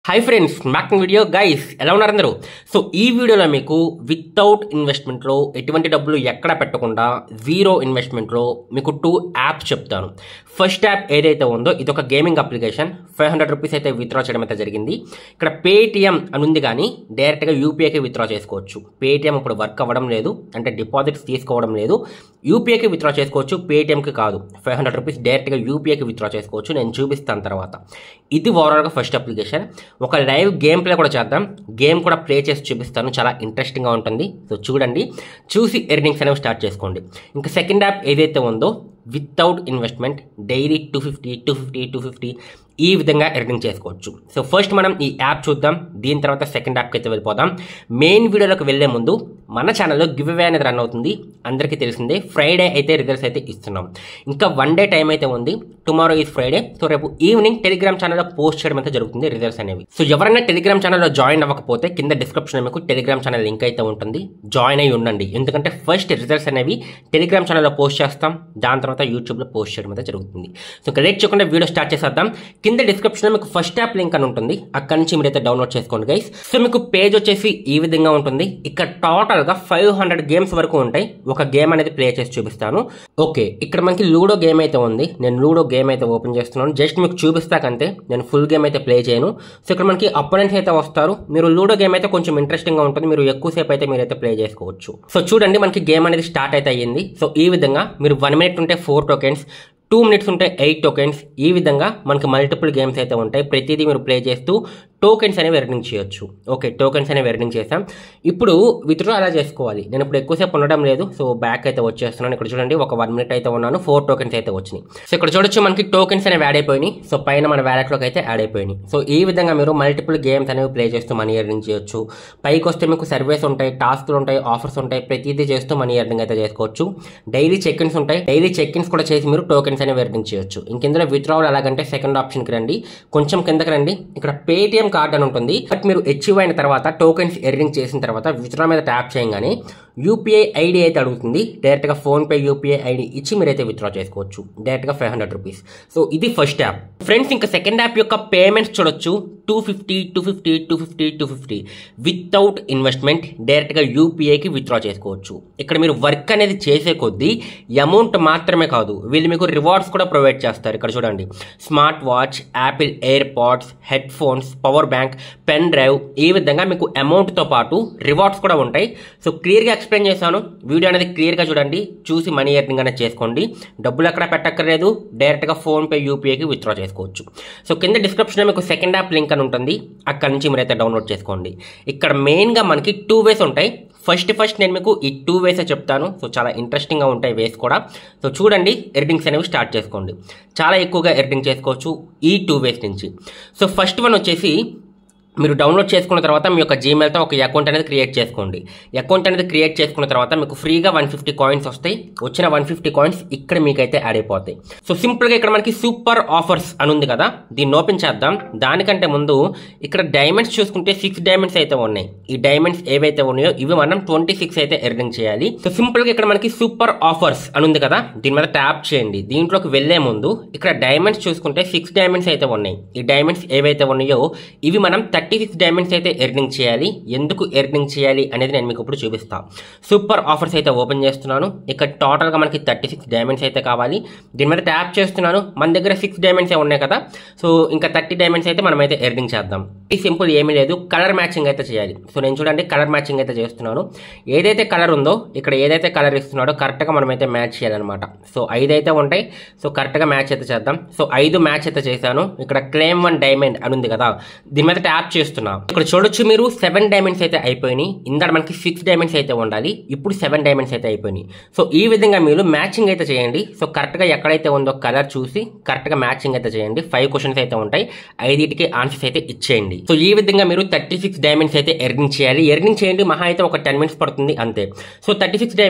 hi friends back video guys ఎలా ఉన్నారు అందరూ సో ఈ వీడియోలో మీకు వితౌట్ ఇన్వెస్ట్మెంట్లో ఎటువంటి డబ్బులు ఎక్కడ పెట్టకుండా జీరో ఇన్వెస్ట్మెంట్లో మీకు టూ యాప్స్ చెప్తాను ఫస్ట్ యాప్ ఏదైతే ఉందో ఇది ఒక gaming application five hundred rupees అయితే విత్డ్రా చేయడం అయితే జరిగింది ఇక్కడ పేటిఎం అని ఉంది కానీ డైరెక్ట్గా యూపీఐకి విత్డ్రా చేసుకోవచ్చు పేటిఎం ఇప్పుడు వర్క్ అవ్వడం లేదు అంటే డిపాజిట్స్ తీసుకోవడం లేదు యూపీఐకి విత్డ్రా చేసుకోవచ్చు పేటిఎంకి కాదు ఫైవ్ హండ్రెడ్ రూపీస్ డైరెక్ట్గా యూపీఐకి విత్డ్రా చేసుకోవచ్చు నేను చూపిస్తాను తర్వాత ఇది ఓవరాల్గా ఫస్ట్ అప్లికేషన్ ఒక లైవ్ గేమ్ ప్లే కూడా చేద్దాం గేమ్ కూడా ప్లే చేసి చూపిస్తాను చాలా ఇంట్రెస్టింగ్గా ఉంటుంది సో చూడండి చూసి ఎర్నింగ్స్ అనేవి స్టార్ట్ చేసుకోండి ఇంకా సెకండ్ యాప్ ఏదైతే ఉందో without investment daily two fifty two fifty two fifty ఈ విధంగా ఎర్నింగ్ చేసుకోవచ్చు సో ఫస్ట్ మనం ఈ యాప్ చూద్దాం దీని తర్వాత సెకండ్ యాప్కి అయితే వెళ్ళిపోదాం మెయిన్ వీడియోలోకి వెళ్ళే ముందు మన ఛానల్లో గివ్ అవే అనేది రన్ అవుతుంది అందరికీ తెలిసిందే ఫ్రైడే అయితే రిజల్ట్స్ అయితే ఇస్తున్నాం ఇంకా వన్ డే టైం అయితే ఉంది టుమారో ఈజ్ ఫ్రైడే సో రేపు ఈవినింగ్ టెలిగ్రామ్ ఛానల్లో పోస్ట్ చేయడం అయితే జరుగుతుంది రిజల్ట్స్ అనేవి సో ఎవరైనా టెలిగ్రామ్ ఛానల్లో జాయిన్ అవ్వకపోతే కింద డిస్క్రిప్షన్ మీకు టెలిగ్రామ్ ఛానల్ లింక్ అయితే ఉంటుంది జాయిన్ అయి ఉండండి ఎందుకంటే ఫస్ట్ రిజల్ట్స్ అనేవి టెలిగ్రామ్ ఛానల్లో పోస్ట్ చేస్తాం దాని తర్వాత యూట్యూబ్లో పోస్ట్ చేయడం అయితే జరుగుతుంది సో ఇంకా లేట్ చేయకుండా వీడియో స్టార్ట్ చేసేద్దాం కింద డిస్క్రిప్షన్లో మీకు ఫస్ట్ యాప్ లింక్ అని ఉంటుంది అక్కడి నుంచి మీరైతే డౌన్లోడ్ చేసుకోండి గైస్ సో మీకు పేజ్ వచ్చేసి ఈ విధంగా ఉంటుంది ఇక్కడ టోటల్గా ఫైవ్ హండ్రెడ్ గేమ్స్ వరకు ఉంటాయి ఒక గేమ్ అనేది ప్లే చేసి చూపిస్తాను ఓకే ఇక్కడ మనకి లూడో గేమ్ అయితే ఉంది నేను లూడో గేమ్ అయితే ఓపెన్ చేస్తున్నాను జస్ట్ మీకు చూపిస్తాకంటే నేను ఫుల్ గేమ్ అయితే ప్లే చేయను సో ఇక్కడ మనకి అపోనెంట్స్ అయితే వస్తారు మీరు లూడో గేమ్ అయితే కొంచెం ఇంట్రెస్టింగ్గా ఉంటుంది మీరు ఎక్కువసేపు అయితే మీరైతే ప్లే చేసుకోవచ్చు సో చూడండి మనకి గేమ్ అనేది స్టార్ట్ అయితే అయ్యింది సో ఈ విధంగా మీరు వన్ మినిట్ ఉంటే ఫోర్ టోకెన్స్ టూ మినిట్స్ ఉంటే ఎయిట్ టోకెన్స్ ఈ విధంగా మనకి మల్టిపుల్ గేమ్స్ అయితే ఉంటాయి ప్రతిదీ మీరు ప్లే చేస్తూ టోకెన్స్ అనేవి ఎర్నింగ్ చేయొచ్చు ఓకే టోకెన్స్ అనేవి ఎర్నింగ్ చేసాం ఇప్పుడు విత్డ్రా అలా చేసుకోవాలి నేను ఇప్పుడు ఎక్కువసేపు ఉండడం లేదు సో బ్యాక్ అయితే వచ్చేస్తున్నాను ఇక్కడ చూడండి ఒక వన్ మినిట్ అయితే ఉన్నాను ఫోర్ టోకెన్స్ అయితే వచ్చినాయి సో ఇక్కడ చూడొచ్చు మనకి టోకెన్స్ అనేవి యాడ్ అయిపోయినాయి సో పైన మన వ్యాలెట్లోకి అయితే యాడ్ అయిపోయినాయి సో ఈ విధంగా మీరు మల్టిపుల్ గేమ్స్ అనేవి ప్లే చేస్తూ మనీ ఎర్నింగ్ చేయొచ్చు పైకి వస్తే మీకు సర్వేస్ ఉంటాయి టాస్క్లు ఉంటాయి ఆఫర్స్ ఉంటాయి ప్రతిదీ చేస్తూ మనీ ఎర్నింగ్ అయితే చేసుకోవచ్చు డైలీ చెక్ ఇన్స్ ఉంటాయి డైలీ చెక్ ఇన్స్ కూడా చేసి మీరు టోకెన్స్ అనేవి ఎర్నింగ్ చేయొచ్చు ఇంకెందులో విత్డ్రావల్ ఎలాగంటే సెకండ్ ఆప్షన్కి రండి కొంచెం కిందకి రండి ఇక్కడ పేటిఎం కార్డ్ అని ఉంటుంది బట్ మీరు అచీవ్ అయిన తర్వాత టోకెన్స్ ఎర్నింగ్ చేసిన తర్వాత విత్డ్రా మీద ట్యాప్ చేయగానే యూపీఐ ఐడి అయితే అడుగుతుంది డైరెక్ట్గా ఫోన్పే యూపీఐ ఐడి ఇచ్చి మీరైతే విత్డ్రా చేసుకోవచ్చు డైరెక్ట్గా ఫైవ్ హండ్రెడ్ రూపీస్ సో ఇది ఫస్ట్ యాప్ ఫ్రెండ్స్ ఇంకా సెకండ్ యాప్ యొక్క పేమెంట్స్ చూడొచ్చు two fifty two fifty two fifty two fifty without investment డైరెక్ట్గా యూపీఐకి విత్డ్రా చేసుకోవచ్చు ఇక్కడ మీరు వర్క్ అనేది చేసే కొద్దీ అమౌంట్ మాత్రమే కాదు వీళ్ళు మీకు రివార్డ్స్ కూడా ప్రొవైడ్ చేస్తారు ఇక్కడ చూడండి smart watch Apple AirPods headphones power bank pen drive ఈ విధంగా మీకు అమౌంట్తో పాటు రివార్డ్స్ కూడా ఉంటాయి సో క్లియర్గా ఎక్స్ప్లెయిన్ చేశాను వీడియో అనేది క్లియర్గా చూడండి చూసి మనీ ఎర్నింగ్ అనేది చేసుకోండి డబ్బులు ఎక్కడ పెట్టక్కర్లేదు డైరెక్ట్గా ఫోన్పే యూపీఐకి విత్డ్రా చేసుకోవచ్చు సో కింద డిస్క్రిప్షన్లో మీకు సెకండ్ యాప్ లింక్ అని ఉంటుంది అక్కడ నుంచి మీరైతే డౌన్లోడ్ చేసుకోండి ఇక్కడ మెయిన్గా మనకి టూ వేస్ ఉంటాయి ఫస్ట్ ఫస్ట్ నేను మీకు ఈ టూ వేసే చెప్తాను సో చాలా ఇంట్రెస్టింగ్గా ఉంటాయి వేస్ కూడా సో చూడండి ఎర్నింగ్స్ అనేవి స్టార్ట్ చేసుకోండి చాలా ఎక్కువగా ఎర్నింగ్ చేసుకోవచ్చు ఈ టూ వేస్ నుంచి సో ఫస్ట్ వన్ వచ్చేసి మీరు డౌన్లోడ్ చేసుకున్న తర్వాత మీ యొక్క జీమెయిల్తో ఒక అకౌంట్ అనేది క్రియేట్ చేసుకోండి అకౌంట్ అనేది క్రియేట్ చేసుకున్న తర్వాత మీకు ఫ్రీగా వన్ ఫిఫ్టీ కాయిన్స్ వస్తాయి వచ్చిన వన్ ఫిఫ్టీ కాయిన్స్ ఇక్కడ మీకైతే యాడ్ అయిపోతాయి సో సింపుల్గా ఇక్కడ మనకి సూపర్ ఆఫర్స్ అని ఉంది కదా దీన్ని ఓపెన్ చేద్దాం దానికంటే ముందు ఇక్కడ డైమండ్స్ చూసుకుంటే సిక్స్ డైమండ్స్ అయితే ఉన్నాయి ఈ డైమండ్స్ ఏవైతే ఉన్నాయో ఇవి మనం ట్వంటీ సిక్స్ అయితే ఎర్నింగ్ చేయాలి సో సింపుల్గా ఇక్కడ మనకి సూపర్ ఆఫర్స్ అని ఉంది కదా దీని మీద ట్యాప్ చేయండి దీంట్లోకి వెళ్లే ముందు ఇక్కడ డైమండ్స్ చూసుకుంటే సిక్స్ డైమండ్స్ అయితే ఉన్నాయి ఈ డైమండ్స్ ఏవైతే ఉన్నాయో ఇవి మనం థర్టీ సిక్స్ డైమండ్స్ అయితే ఎర్నింగ్ చేయాలి ఎందుకు ఎర్నింగ్ చేయాలి అనేది నేను మీకు ఇప్పుడు చూపిస్తాను సూపర్ ఆఫర్స్ అయితే ఓపెన్ చేస్తున్నాను ఇక్కడ టోటల్గా మనకి థర్టీ సిక్స్ డైమండ్స్ అయితే కావాలి దీని మీద ట్యాప్ చేస్తున్నాను మన దగ్గర సిక్స్ డైమండ్స్ ఉన్నాయి కదా సో ఇంకా థర్టీ డైమండ్స్ అయితే మనం అయితే ఎర్నింగ్ చేద్దాం ఈ సింపుల్ ఏమీ లేదు కలర్ మ్యాచింగ్ అయితే చేయాలి సో నేను చూడండి కలర్ మ్యాచింగ్ అయితే చేస్తున్నాను ఏదైతే కలర్ ఉందో ఇక్కడ ఏదైతే కలర్ ఇస్తున్నాడో కరెక్ట్గా మనం అయితే మ్యాచ్ చేయాలన్నమాట సో ఐదు అయితే ఉంటాయి సో కరెక్ట్గా మ్యాచ్ అయితే చేద్దాం సో ఐదు మ్యాచ్ అయితే చేశాను ఇక్కడ క్లెయిమ్ వన్ డైమండ్ అని ఉంది కదా దీని మీద ట్యాప్ చేస్తున్నా ఇక్కడ చూడొచ్చు మీరు సెవెన్ డైమండ్స్ అయితే అయిపోయినాయి ఇందాక మనకి సిక్స్ డైమండ్స్ అయితే ఉండాలి ఇప్పుడు సెవెన్ డైమండ్స్ అయితే అయిపోయినాయి సో ఈ విధంగా మీరు మ్యాచింగ్ అయితే చేయండి సో కరెక్ట్గా ఎక్కడైతే ఉందో కలర్ చూసి కరెక్ట్గా మ్యాచింగ్ అయితే చేయండి ఫైవ్ క్వశ్చన్స్ అయితే ఉంటాయి ఐదింటికి ఆన్సర్స్ అయితే ఇచ్చేయండి సో ఈ విధంగా మీరు థర్టీ సిక్స్ డైమండ్స్ అయితే ఎర్నింగ్ చేయాలి ఎర్నింగ్ చేయండి మహా అయితే ఒక టెన్ మినిట్స్ పడుతుంది అంతే సో థర్టీ సిక్స్ డైమండ్స్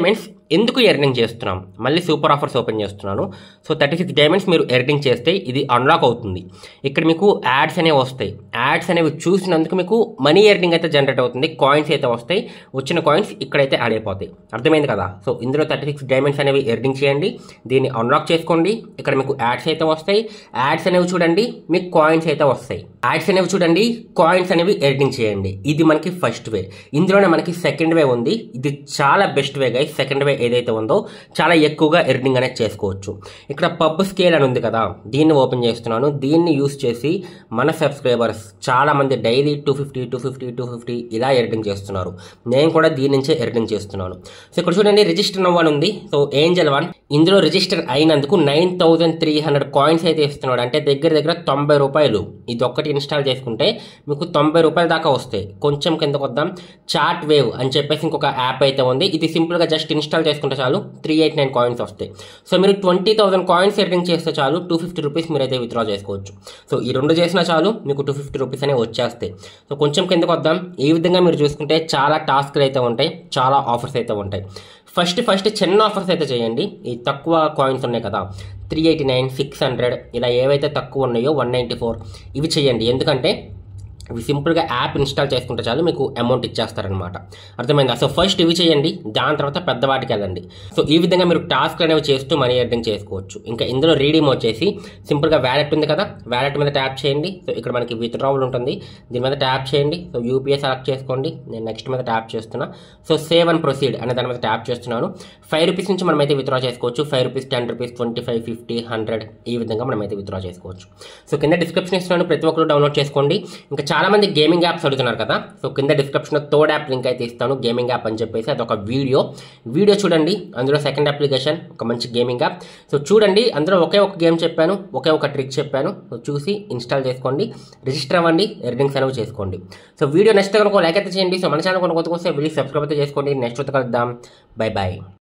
ఎందుకు ఎర్నింగ్ చేస్తున్నాం మళ్ళీ సూపర్ ఆఫర్స్ ఓపెన్ చేస్తున్నాను సో థర్టీ సిక్స్ డైమండ్స్ మీరు ఎర్నింగ్ చేస్తే ఇది అన్లాక్ అవుతుంది ఇక్కడ మీకు యాడ్స్ అనేవి వస్తాయి యాడ్స్ అనేవి చూసినందుకు మీకు మనీ ఎర్నింగ్ అయితే జనరేట్ అవుతుంది కాయిన్స్ అయితే వస్తాయి వచ్చిన కాయిన్స్ ఇక్కడైతే యాడ్ అయిపోతాయి అర్థమైంది కదా సో ఇందులో థర్టీ సిక్స్ డైమండ్స్ అనేవి ఎర్నింగ్ చేయండి దీన్ని అన్లాక్ చేసుకోండి ఇక్కడ మీకు యాడ్స్ అయితే వస్తాయి యాడ్స్ అనేవి చూడండి మీకు కాయిన్స్ అయితే వస్తాయి యాడ్స్ అనేవి చూడండి కాయిన్స్ అనేవి ఎర్నింగ్ చేయండి ఇది మనకి ఫస్ట్ వే ఇందులోనే మనకి సెకండ్ వే ఉంది ఇది చాలా best way guys second way ఏదైతే ఉందో చాలా ఎక్కువగా ఎర్నింగ్ అనేది చేసుకోవచ్చు ఇక్కడ పబ్ స్కేల్ అని ఉంది కదా దీన్ని ఓపెన్ చేస్తున్నాను దీన్ని యూస్ చేసి మన సబ్స్క్రైబర్స్ చాలా మంది daily two fifty two fifty two fifty ఇలా ఎర్నింగ్ చేస్తున్నారు నేను కూడా దీని నుంచే ఎర్నింగ్ చేస్తున్నాను సో ఇక్కడ చూడండి రిజిస్టర్ వన్ ఉంది సో ఏంజల్ వన్ ఇందులో రిజిస్టర్ అయినందుకు nine thousand three hundred coins అయితే ఇస్తున్నాడు అంటే దగ్గర దగ్గర తొంభై రూపాయలు ఇది ఒక్కటి ఇన్స్టాల్ చేసుకుంటే మీకు తొంభై రూపాయల దాకా వస్తాయి కొంచెం కిందకు వద్దాం చాట్ వేవ్ అని చెప్పేసి ఇంకొక యాప్ అయితే ఉంది ఇది సింపుల్గా జస్ట్ ఇన్స్టాల్ చేసుకుంటే చాలు త్రీ ఎయిట్ నైన్ కాయిన్స్ వస్తాయి సో మీరు ట్వంటీ థౌసండ్ కాయిన్స్ ఎర్నింగ్ చేస్తే చాలు టూ ఫిఫ్టీ రూపీస్ మీరైతే విత్డ్రా చేసుకోవచ్చు సో ఈ రెండు చేసినా చాలు మీకు టూ ఫిఫ్టీ రూపీస్ అనేవి వచ్చేస్తాయి సో కొంచెం కిందకు వద్దాం ఈ విధంగా మీరు చూసుకుంటే చాలా టాస్క్లు అయితే ఉంటాయి చాలా ఆఫర్స్ అయితే ఉంటాయి ఫస్ట్ ఫస్ట్ చిన్న ఆఫర్స్ అయితే చేయండి ఈ తక్కువ కాయిన్స్ ఉన్నాయి కదా three eighty nine six hundred ఇలా ఏవైతే తక్కువ ఉన్నాయో వన్ నైంటీ ఫోర్ ఇవి చేయండి ఎందుకంటే ఇవి సింపుల్గా యాప్ ఇన్స్టాల్ చేసుకుంటే చాలు మీకు అమౌంట్ ఇచ్చేస్తారనమాట అర్థమైందా సో ఫస్ట్ ఇవి చేయండి దాని తర్వాత పెద్దవాటికి వెళ్ళండి సో ఈ విధంగా మీరు టాస్క్ అనేవి చేస్తూ మనీ ఎర్నింగ్ చేసుకోవచ్చు ఇంకా ఇందులో రీడీమ్ వచ్చేసి సింపుల్గా వ్యాలెట్ ఉంది కదా వ్యాలెట్ మీద ట్యాప్ చేయండి సో ఇక్కడ మనకి విత్డ్రావల్ ఉంటుంది దీని మీద ట్యాప్ చేయండి సో యూపీఐ సెలెక్ట్ చేసుకోండి నేను నెక్స్ట్ మీద ట్యాప్ చేస్తున్నా సో సేవ్ అండ్ ప్రొసీడ్ అనే దాని మీద ట్యాప్ చేస్తున్నాను ఫైవ్ రూపీస్ నుంచి మనం అయితే విత్డ్రా చేసుకోవచ్చు five rupees ten rupees twenty five fifty hundred ఈ విధంగా మనం అయితే విత్డ్రా చేసుకోవచ్చు సో కింద డిస్క్రిప్షన్ ఇస్తున్నాను ప్రతి ఒక్కరు డౌన్లోడ్ చేసుకోండి ఇంకా చాలా మంది గేమింగ్ యాప్స్ అడుగుతున్నారు కదా సో కింద డిస్క్రిప్షన్లో థర్డ్ యాప్ లింక్ అయితే ఇస్తాను గేమింగ్ యాప్ అని చెప్పేసి అదొక వీడియో వీడియో చూడండి అందులో సెకండ్ అప్లికేషన్ ఒక మంచి గేమింగ్ యాప్ సో చూడండి అందులో ఒకే ఒక గేమ్ చెప్పాను ఒకే ఒక ట్రిక్ చెప్పాను సో చూసి ఇన్స్టాల్ చేసుకోండి రిజిస్టర్ అవ్వండి ఎర్నింగ్స్ అనేవి చేసుకోండి సో వీడియో నెక్స్ట్ కనుక లైక్ అయితే చేయండి సో మన ఛానల్ కొనుక్కోతే వస్తే వీడియో సబ్స్క్రైబ్ అయితే చేసుకోండి నెక్స్ట్ కలుద్దాం బై బాయ్